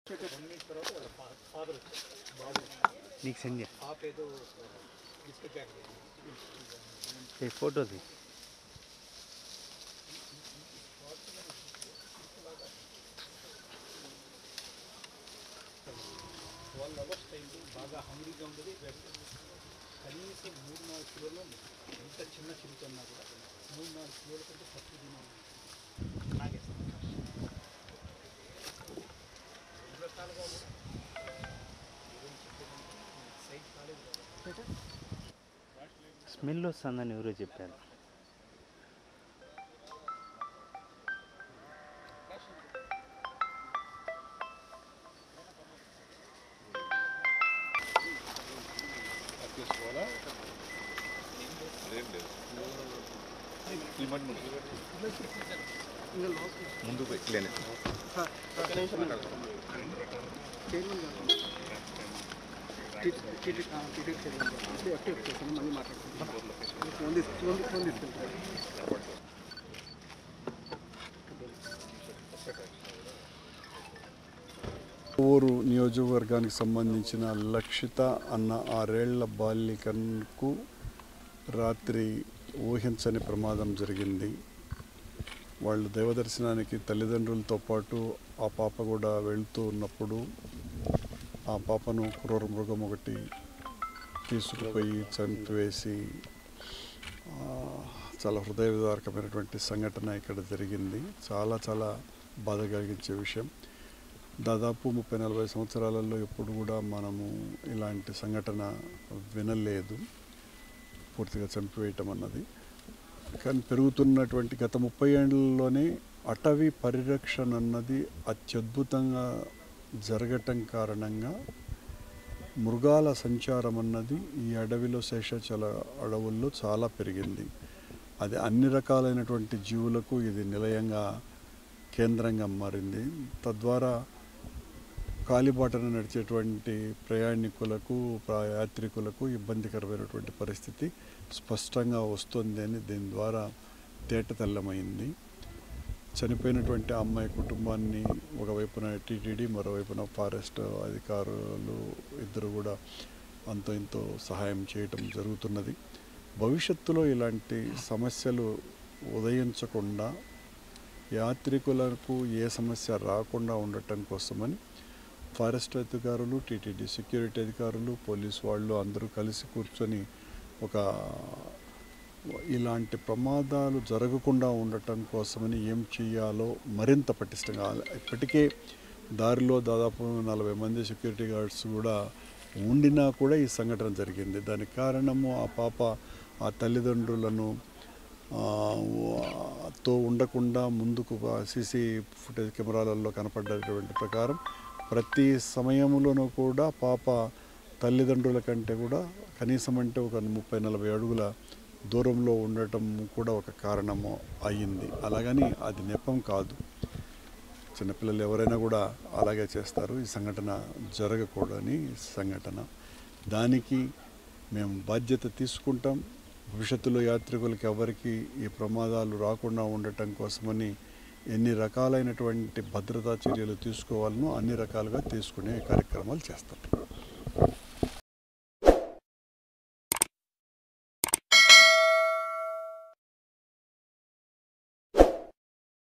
నీకు సెండ్ చేయ आप ఏదో బిస్కెట్ ప్యాకెట్ ఏ ఫోటోది ట్వెల్వ్ అవర్స్ టైం బాగా హంగ్రీగా ఉంటుంది కనీసం మూడు నాలుగు కిలోలు ఎంత చిన్న చిరుతున్నా కూడా మూడు నాలుగు కిలోల కంటే ఫస్ట్ తినాలి నాగేస్తాం రెండు రకాలుగా కూడా సైట్ కాలేదు కదా స్మెల్ వస్తుందని ఎవరో చెప్పారు ముందు ఇట్లనే ఊరు నియోజకవర్గానికి సంబంధించిన లక్షిత అన్న ఆరేళ్ల బాలికకు రాత్రి ఊహించని ప్రమాదం జరిగింది వాళ్ళు దైవ దర్శనానికి తల్లిదండ్రులతో పాటు ఆ పాప కూడా వెళ్తూ ఉన్నప్పుడు ఆ పాపను క్రూర మృగం ఒకటి తీసుకుపోయి చంపివేసి ఆ, చాలా హృదయ విదారకమైనటువంటి సంఘటన ఇక్కడ జరిగింది చాలా చాలా బాధ కలిగించే విషయం దాదాపు ముప్పై నలభై సంవత్సరాలలో ఎప్పుడు కూడా మనము ఇలాంటి సంఘటన వినలేదు పూర్తిగా చంపివేయటం అన్నది కానీ పెరుగుతున్నటువంటి గత ముప్పై ఏళ్ళలోనే అటవీ పరిరక్షణ అన్నది అత్యద్భుతంగా జరగటం కారణంగా మృగాల సంచారం అన్నది ఈ అడవిలో శేషాచల అడవుల్లో చాలా పెరిగింది అది అన్ని రకాలైనటువంటి జీవులకు ఇది నిలయంగా కేంద్రంగా మారింది తద్వారా కాలిబాటన నడిచేటువంటి ప్రయాణికులకు ప్ర- యాత్రికులకు ఇబ్బందికరమైనటువంటి పరిస్థితి స్పష్టంగా వస్తుంది అని దీని ద్వారా తేటతెల్లమైంది చనిపోయినటువంటి ఆ అమ్మాయి కుటుంబాన్ని ఒకవైపున టీటీడీ మరోవైపున ఫారెస్ట్ అధికారులు ఇద్దరు కూడా అంతో ఇంతో సహాయం చేయటం జరుగుతున్నది భవిష్యత్తులో ఇలాంటి సమస్యలు ఉదయించకుండా యాత్రికులకు ఏ సమస్య రాకుండా ఉండటం కోసమని ఫారెస్ట్ అధికారులు టీటీడీ సెక్యూరిటీ అధికారులు పోలీస్ వాళ్ళు అందరూ కలిసి కూర్చొని ఒక ఇలాంటి ప్రమాదాలు జరగకుండా ఉండటం కోసమని ఏం చేయాలో మరింత పటిష్టంగా ఇప్పటికే దారిలో దాదాపు నలభై మంది సెక్యూరిటీ గార్డ్స్ కూడా ఉండినా కూడా ఈ సంఘటన జరిగింది దానికి కారణము ఆ పాప ఆ తల్లిదండ్రులను ఆ, తో ఉండకుండా ముందుకు సీసీ ఫుటేజ్ కెమెరాలలో కనపడ్డటువంటి ప్రకారం ప్రతి సమయంలోనూ కూడా పాప తల్లిదండ్రుల కంటే కూడా కనీసం అంటే ఒక ముప్పై నలభై అడుగుల దూరంలో ఉండటం కూడా ఒక కారణము అయ్యింది అలాగని అది నెపం కాదు చిన్నపిల్లలు ఎవరైనా కూడా అలాగే చేస్తారు ఈ సంఘటన జరగకూడని సంఘటన దానికి మేము బాధ్యత తీసుకుంటాం భవిష్యత్తులో యాత్రికులకి ఎవరికి ఈ ప్రమాదాలు రాకుండా ఉండటం కోసమని ఎన్ని రకాలైనటువంటి భద్రతా చర్యలు తీసుకోవాలనో అన్ని రకాలుగా తీసుకునే కార్యక్రమాలు చేస్తాం